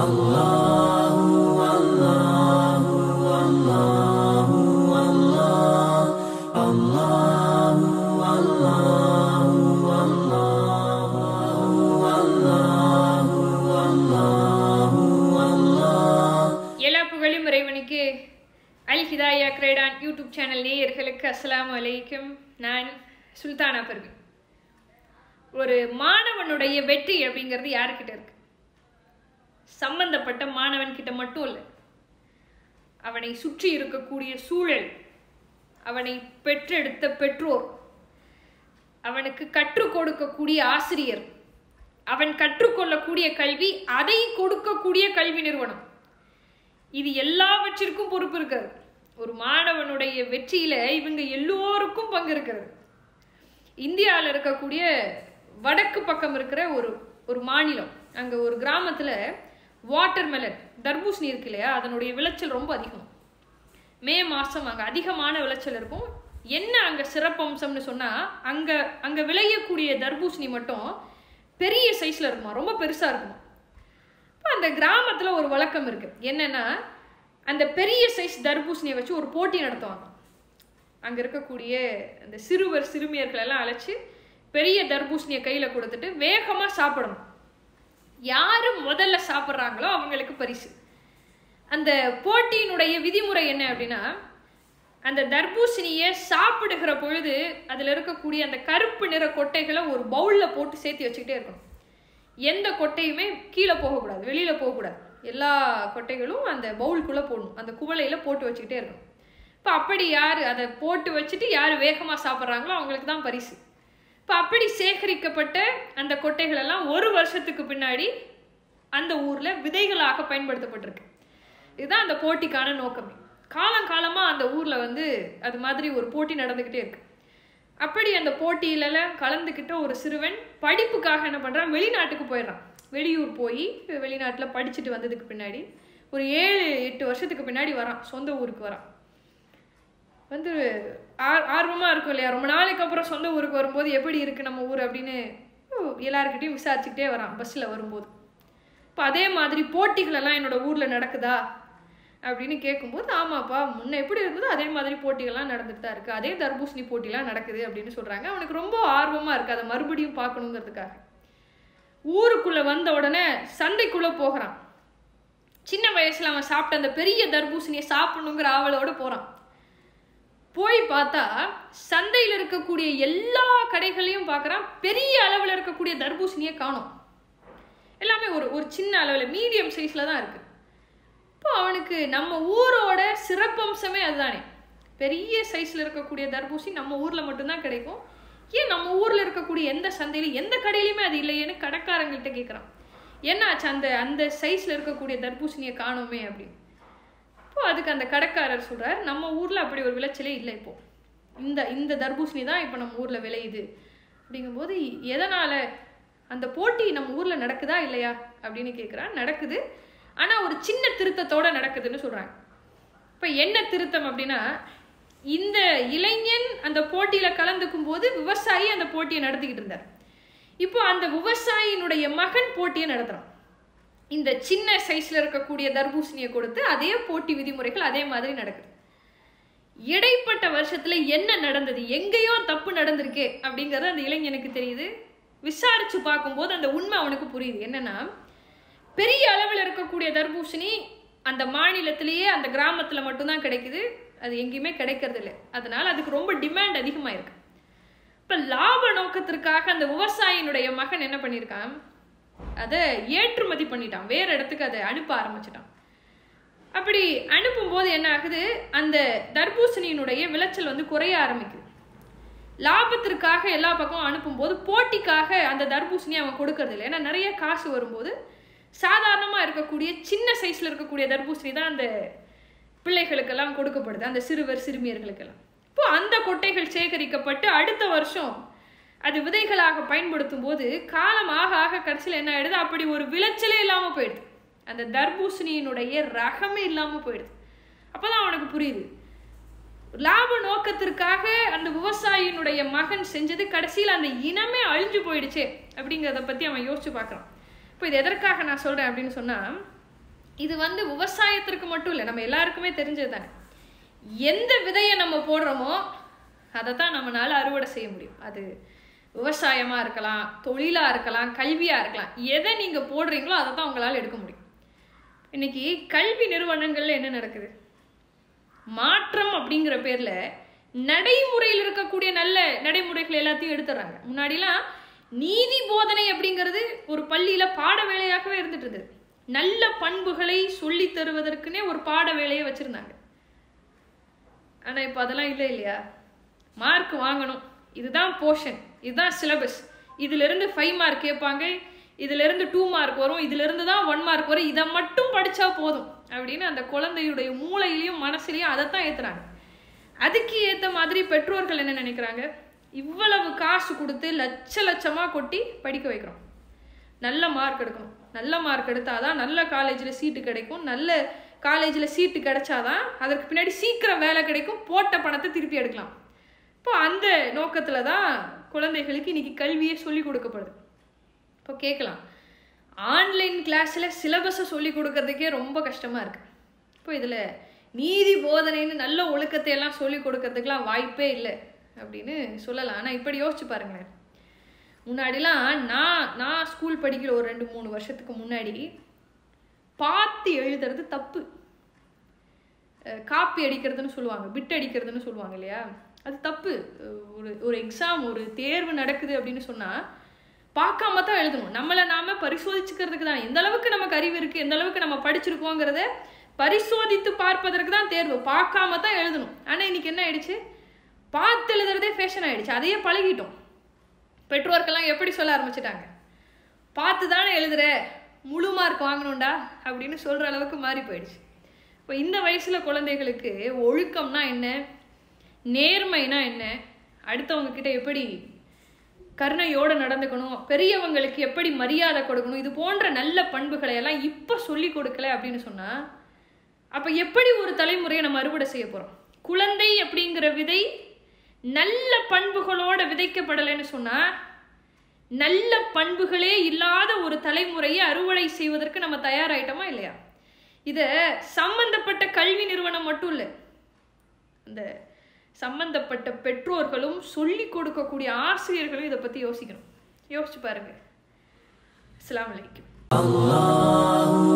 எல்லா புகழும் இறைவனுக்கு அல் ஹிதாயா கிரேடான் யூடியூப் சேனல் நேயர்களுக்கு அஸ்ஸலாமு அலைக்கும் நான் சுல்தானா பர்வீன் ஒரு மாணவனுடைய வெற்றி அப்படிங்கிறது யாருக்கிட்ட இருக்கு சம்பந்தப்பட்ட மாணவன் கிட்ட மட்டும் இல்லை அவனை சுற்றி இருக்கக்கூடிய சூழல் அவனை பெற்றெடுத்த பெற்றோர் அவனுக்கு கற்றுக் கொடுக்கக்கூடிய ஆசிரியர் அவன் கற்றுக்கொள்ளக்கூடிய கல்வி அதை கொடுக்கக்கூடிய கல்வி நிறுவனம் இது எல்லாவற்றிற்கும் பொறுப்பு இருக்கிறது ஒரு மாணவனுடைய வெற்றியில இவங்க எல்லோருக்கும் பங்கு இருக்கிறது இந்தியாவில் இருக்கக்கூடிய வடக்கு பக்கம் இருக்கிற ஒரு ஒரு மாநிலம் அங்கே ஒரு கிராமத்தில் வாட்டர் மெலன் தர்பூசணி இருக்கு இல்லையா அதனுடைய விளைச்சல் ரொம்ப அதிகம் மே மாதம் அங்கே அதிகமான விளைச்சல் இருக்கும் என்ன அங்கே சிறப்பம்சம்னு சொன்னால் அங்கே அங்கே விளையக்கூடிய தர்பூசணி மட்டும் பெரிய சைஸில் இருக்குமா ரொம்ப பெருசாக இருக்குமா இப்போ அந்த கிராமத்தில் ஒரு வழக்கம் இருக்குது என்னென்னா அந்த பெரிய சைஸ் தர்பூசணியை வச்சு ஒரு போட்டி நடத்துவாங்க அங்கே இருக்கக்கூடிய அந்த சிறுவர் சிறுமியர்கள் எல்லாம் அழைச்சி பெரிய தர்பூசணியை கையில் கொடுத்துட்டு வேகமாக சாப்பிடணும் யார் முதல்ல சாப்பிட்றாங்களோ அவங்களுக்கு பரிசு அந்த போட்டியினுடைய விதிமுறை என்ன அப்படின்னா அந்த தர்பூசணியை சாப்பிடுகிற பொழுது அதில் இருக்கக்கூடிய அந்த கருப்பு நிற கொட்டைகளை ஒரு பவுலில் போட்டு சேர்த்து வச்சுக்கிட்டே இருக்கணும் எந்த கொட்டையுமே கீழே போகக்கூடாது வெளியில் போகக்கூடாது எல்லா கொட்டைகளும் அந்த பவுலுக்குள்ளே போடணும் அந்த குவளையில் போட்டு வச்சுக்கிட்டே இருக்கணும் இப்போ அப்படி யார் அதை போட்டு வச்சுட்டு யார் வேகமாக சாப்பிட்றாங்களோ அவங்களுக்கு தான் பரிசு இப்போ அப்படி சேகரிக்கப்பட்ட அந்த கொட்டைகள் எல்லாம் ஒரு வருஷத்துக்கு பின்னாடி அந்த ஊரில் விதைகளாக பயன்படுத்தப்பட்டிருக்கு இதுதான் அந்த போட்டிக்கான நோக்கமே காலம் காலமாக அந்த ஊரில் வந்து அது மாதிரி ஒரு போட்டி நடந்துக்கிட்டே இருக்கு அப்படி அந்த போட்டியிலலாம் கலந்துக்கிட்ட ஒரு சிறுவன் படிப்புக்காக என்ன பண்ணுறான் வெளிநாட்டுக்கு போயிடுறான் வெளியூர் போய் வெளிநாட்டில் படிச்சுட்டு வந்ததுக்கு பின்னாடி ஒரு ஏழு எட்டு வருஷத்துக்கு பின்னாடி வரான் சொந்த ஊருக்கு வரான் வந்து ஆர் ஆர்வமாக இருக்கும் இல்லையா ரொம்ப நாளைக்கு அப்புறம் சொந்த ஊருக்கு வரும்போது எப்படி இருக்குது நம்ம ஊர் அப்படின்னு எல்லாருக்கிட்டையும் விசாரிச்சுக்கிட்டே வரான் பஸ்ஸில் வரும்போது இப்போ அதே மாதிரி போட்டிகள் எல்லாம் என்னோட ஊரில் நடக்குதா அப்படின்னு கேட்கும்போது ஆமாப்பா முன்ன எப்படி இருந்ததோ அதே மாதிரி போட்டிகள்லாம் நடந்துட்டு தான் இருக்குது அதே தர்பூசணி போட்டிலாம் நடக்குது அப்படின்னு சொல்கிறாங்க அவனுக்கு ரொம்ப ஆர்வமாக இருக்குது அதை மறுபடியும் பார்க்கணுங்கிறதுக்காக ஊருக்குள்ளே வந்த உடனே சண்டைக்குள்ளே போகிறான் சின்ன வயசில் அவன் சாப்பிட்ட அந்த பெரிய தர்பூசணியை சாப்பிடணுங்கிற ஆவலோடு போகிறான் போய் பார்த்தா சந்தையில் இருக்கக்கூடிய எல்லா கடைகளையும் பார்க்குறான் பெரிய அளவில் இருக்கக்கூடிய தர்பூசணியை காணும் எல்லாமே ஒரு ஒரு சின்ன அளவில் மீடியம் சைஸில் தான் இருக்குது இப்போ அவனுக்கு நம்ம ஊரோட சிறப்பம்சமே அதுதானே பெரிய சைஸில் இருக்கக்கூடிய தர்பூசணி நம்ம ஊரில் மட்டும்தான் கிடைக்கும் ஏன் நம்ம ஊரில் இருக்கக்கூடிய எந்த சந்தையிலும் எந்த கடையிலையுமே அது இல்லையேன்னு கடைக்காரங்கள்ட்ட கேட்குறான் என்னாச்சு அந்த அந்த சைஸில் இருக்கக்கூடிய தர்பூசணியை காணுமே அப்படின்னு இப்போ அதுக்கு அந்த கடைக்காரர் சொல்கிறார் நம்ம ஊரில் அப்படி ஒரு விளைச்சலே இல்லை இப்போ இந்த இந்த தர்பூசணி தான் இப்போ நம்ம ஊரில் விளையுது அப்படிங்கும்போது எதனால் அந்த போட்டி நம்ம ஊரில் நடக்குதா இல்லையா அப்படின்னு கேட்குறான் நடக்குது ஆனால் ஒரு சின்ன திருத்தத்தோடு நடக்குதுன்னு சொல்கிறாங்க இப்போ என்ன திருத்தம் அப்படின்னா இந்த இளைஞன் அந்த போட்டியில் கலந்துக்கும் போது விவசாயி அந்த போட்டியை நடத்திக்கிட்டு இருந்தார் இப்போ அந்த விவசாயினுடைய மகன் போட்டியை நடத்துகிறான் இந்த சின்ன சைஸில் இருக்கக்கூடிய தர்பூசணியை கொடுத்து அதே போட்டி விதிமுறைகள் அதே மாதிரி நடக்குது இடைப்பட்ட வருஷத்துல என்ன நடந்தது எங்கேயோ தப்பு நடந்திருக்கே அப்படிங்கிறது அந்த இளைஞனுக்கு தெரியுது விசாரிச்சு பார்க்கும்போது அந்த உண்மை அவனுக்கு புரியுது என்னன்னா பெரிய அளவில் இருக்கக்கூடிய தர்பூசணி அந்த மாநிலத்திலேயே அந்த கிராமத்தில் மட்டும்தான் கிடைக்குது அது எங்கேயுமே கிடைக்கிறது இல்லை அதனால அதுக்கு ரொம்ப டிமாண்ட் அதிகமாக இருக்கு இப்போ லாப நோக்கத்திற்காக அந்த விவசாயினுடைய மகன் என்ன பண்ணியிருக்கான் அதை ஏற்றுமதி பண்ணிட்டான் வேற இடத்துக்கு அதை அனுப்ப ஆரம்பிச்சிட்டான் அப்படி அனுப்பும்போது என்ன ஆகுது அந்த தர்பூசணியினுடைய விளைச்சல் வந்து குறைய ஆரம்பிக்குது லாபத்திற்காக எல்லா பக்கமும் அனுப்பும்போது போட்டிக்காக அந்த தர்பூசணி அவன் கொடுக்கறது இல்லை ஏன்னா நிறைய காசு வரும்போது சாதாரணமாக இருக்கக்கூடிய சின்ன சைஸில் இருக்கக்கூடிய தர்பூசணி தான் அந்த பிள்ளைகளுக்கெல்லாம் கொடுக்கப்படுது அந்த சிறுவர் சிறுமியர்களுக்கெல்லாம் இப்போ அந்த கொட்டைகள் சேகரிக்கப்பட்டு அடுத்த வருஷம் அது விதைகளாக பயன்படுத்தும் போது காலம் ஆக ஆக கடைசியில் என்ன ஆயிடுது அப்படி ஒரு விளைச்சலே இல்லாமல் போயிடுது அந்த தர்பூசணியினுடைய ரகமே இல்லாமல் போயிடுது அப்போதான் அவனுக்கு புரியுது லாப நோக்கத்திற்காக அந்த விவசாயியினுடைய மகன் செஞ்சது கடைசியில் அந்த இனமே அழிஞ்சு போயிடுச்சே அப்படிங்கிறத பற்றி அவன் யோசிச்சு பார்க்குறான் இப்போ இது எதற்காக நான் சொல்கிறேன் அப்படின்னு சொன்னால் இது வந்து விவசாயத்திற்கு மட்டும் இல்லை நம்ம எல்லாருக்குமே தெரிஞ்சது தானே எந்த விதையை நம்ம போடுறோமோ அதை தான் நம்மளால அறுவடை செய்ய முடியும் அது விவசாயமா இருக்கலாம் தொழிலா இருக்கலாம் கல்வியா இருக்கலாம் எதை நீங்க போடுறீங்களோ அதை தான் உங்களால எடுக்க முடியும் இன்னைக்கு கல்வி நிறுவனங்கள்ல என்ன நடக்குது மாற்றம் அப்படிங்கிற பேர்ல நடைமுறையில் இருக்கக்கூடிய நல்ல நடைமுறைகள் எல்லாத்தையும் எடுத்துடுறாங்க முன்னாடிலாம் நீதி போதனை அப்படிங்கிறது ஒரு பள்ளியில பாட வேலையாகவே இருந்துட்டு இருந்தது நல்ல பண்புகளை சொல்லி தருவதற்குனே ஒரு பாட வேலையை வச்சிருந்தாங்க ஆனா இப்ப அதெல்லாம் இல்லை இல்லையா மார்க் வாங்கணும் இதுதான் போர்ஷன் இதுதான் சிலபஸ் இதுல இருந்து ஃபைவ் மார்க் கேட்பாங்க இதுல இருந்து டூ மார்க் வரும் இதுல இருந்து தான் ஒன் மார்க் வரும் இதை மட்டும் படிச்சா போதும் அப்படின்னு அந்த குழந்தையுடைய மூளையிலையும் மனசுலயும் அதைத்தான் ஏத்துறாங்க அதுக்கு ஏத்த மாதிரி பெற்றோர்கள் என்ன நினைக்கிறாங்க இவ்வளவு காசு கொடுத்து லட்ச லட்சமா கொட்டி படிக்க வைக்கிறோம் நல்ல மார்க் எடுக்கணும் நல்ல மார்க் எடுத்தாதான் நல்ல காலேஜில் சீட்டு கிடைக்கும் நல்ல காலேஜில் சீட்டு கிடைச்சாதான் அதற்கு பின்னாடி சீக்கிரம் வேலை கிடைக்கும் போட்ட பணத்தை திருப்பி எடுக்கலாம் இப்போ அந்த நோக்கத்தில் தான் குழந்தைகளுக்கு இன்னைக்கு கல்வியே சொல்லி கொடுக்கப்படுது இப்போ கேட்கலாம் ஆன்லைன் கிளாஸில் சிலபஸை சொல்லி கொடுக்கறதுக்கே ரொம்ப கஷ்டமாக இருக்குது இப்போ இதில் நீதி போதனைன்னு நல்ல ஒழுக்கத்தை எல்லாம் சொல்லி கொடுக்கறதுக்கெலாம் வாய்ப்பே இல்லை அப்படின்னு சொல்லலாம் ஆனால் இப்படி யோசிச்சு பாருங்களேன் முன்னாடிலாம் நான் நான் ஸ்கூல் படிக்கிற ஒரு ரெண்டு மூணு வருஷத்துக்கு முன்னாடி பார்த்து எழுதுறது தப்பு அஹ் காப்பி அடிக்கிறதுன்னு சொல்லுவாங்க பிட் அடிக்கிறதுன்னு சொல்லுவாங்க இல்லையா அது தப்பு அஹ் ஒரு ஒரு எக்ஸாம் ஒரு தேர்வு நடக்குது அப்படின்னு சொன்னால் பார்க்காம தான் எழுதணும் நம்மளை நாம பரிசோதிச்சுக்கிறதுக்கு தான் எந்த அளவுக்கு நமக்கு அறிவு இருக்கு எந்த அளவுக்கு நம்ம படிச்சிருக்கோங்கிறத பரிசோதித்து பார்ப்பதற்கு தான் தேர்வு பார்க்காம தான் எழுதணும் ஆனால் இன்னைக்கு என்ன ஆயிடுச்சு பார்த்து எழுதுறதே ஃபேஷன் ஆயிடுச்சு அதையே பழகிட்டோம் பெற்றோர்கள்லாம் எப்படி சொல்ல ஆரம்பிச்சிட்டாங்க பார்த்து தானே எழுதுற முழு மார்க் வாங்கணும்டா அப்படின்னு சொல்ற அளவுக்கு மாறி போயிடுச்சு இப்போ இந்த வயசுல குழந்தைகளுக்கு ஒழுக்கம்னா என்ன நேர்மைனா என்ன அடுத்தவங்க கிட்ட எப்படி கருணையோட நடந்துக்கணும் பெரியவங்களுக்கு எப்படி மரியாதை கொடுக்கணும் இது போன்ற நல்ல பண்புகளை எல்லாம் இப்போ சொல்லி கொடுக்கல அப்படின்னு சொன்னா அப்ப எப்படி ஒரு தலைமுறையை நம்ம அறுவடை செய்ய போறோம் குழந்தை அப்படிங்கிற விதை நல்ல பண்புகளோட விதைக்கப்படலைன்னு சொன்னா நல்ல பண்புகளே இல்லாத ஒரு தலைமுறையை அறுவடை செய்வதற்கு நம்ம தயாராயிட்டோமா இல்லையா இத சம்பந்தப்பட்ட கல்வி நிறுவனம் மட்டும் இல்லை இந்த சம்பந்தப்பட்ட பெற்றோர்களும் சொல்லி கொடுக்கக்கூடிய ஆசிரியர்களும் இதை பத்தி யோசிக்கணும் யோசிச்சு பாருங்க அஸ்ஸலாமு அலைக்கும்